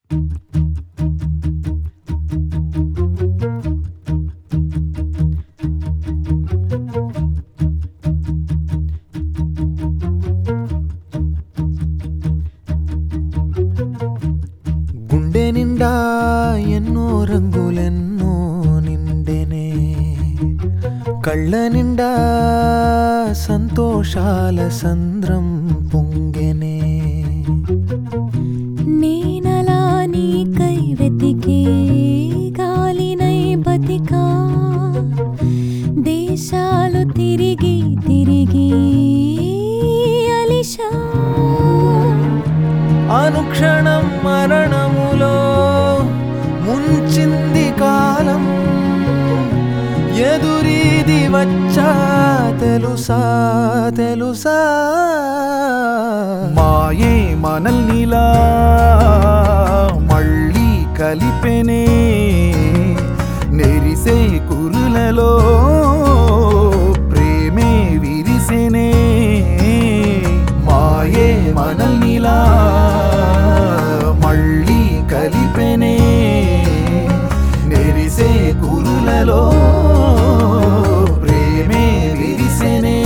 గుండె నిండా ఎన్నో రంగులెన్నో నిండెనే కళ్ళ నిండా సంతోషాల సంద్రం పొంగెనే నేనలా నీకై వెతికే గాలినై బతికా దేశాలు తిరిగి తిరిగి అలిషా అనుక్షణం మరణములో ముంచింది కాలం ఎదురీది వచ్చా తెలుసా తెలుసా మాయే మనల్నిలా మళ్ళీ కలిపెనే నెరిసే కురులలో ప్రేమే విరిసెనే మాయే మనల్నిలా మళ్ళీ కలిపెనే నెరిసే కురులలో ప్రేమే విరిసెనే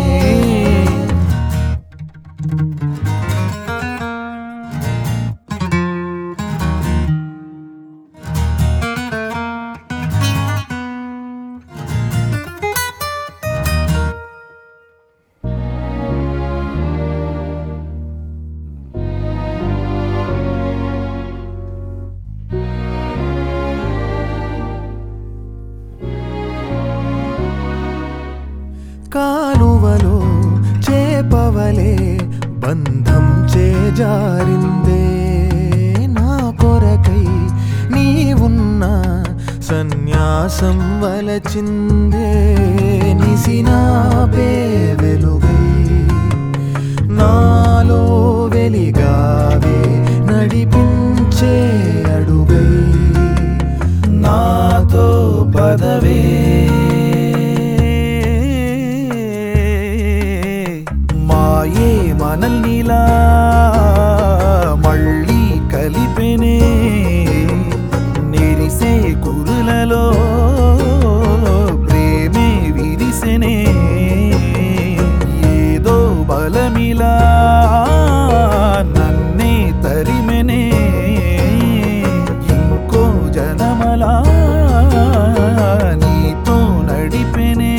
కాలువలో చేపవలే బంధం చేజారిందే నా కొరకై నీవున్న సన్యాసం వలచిందే నిసినాపే వెలుగై నాలో వెలిగావే నడిపించే అడుగై నాతో పదవే మాయే మనల్నిలా మళ్ళీ కలిపెనే నెరిసే కురులలో ప్రేమే విరిసెనే ఏదో బలమిలా నన్నే తరిమెనే ఇంకో జనమలా నీతో నడిపెనే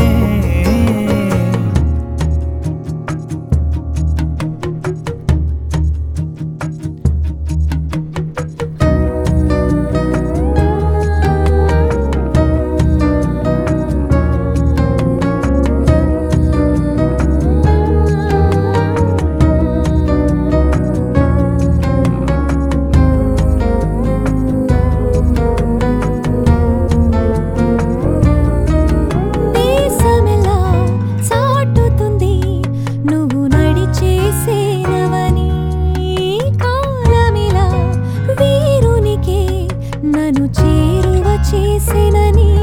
దేశమెలా చాటుతుంది నువ్వు నడిచేసేనవని కాలమిలా వీరునికే నన్ను చేరువ చేసెనని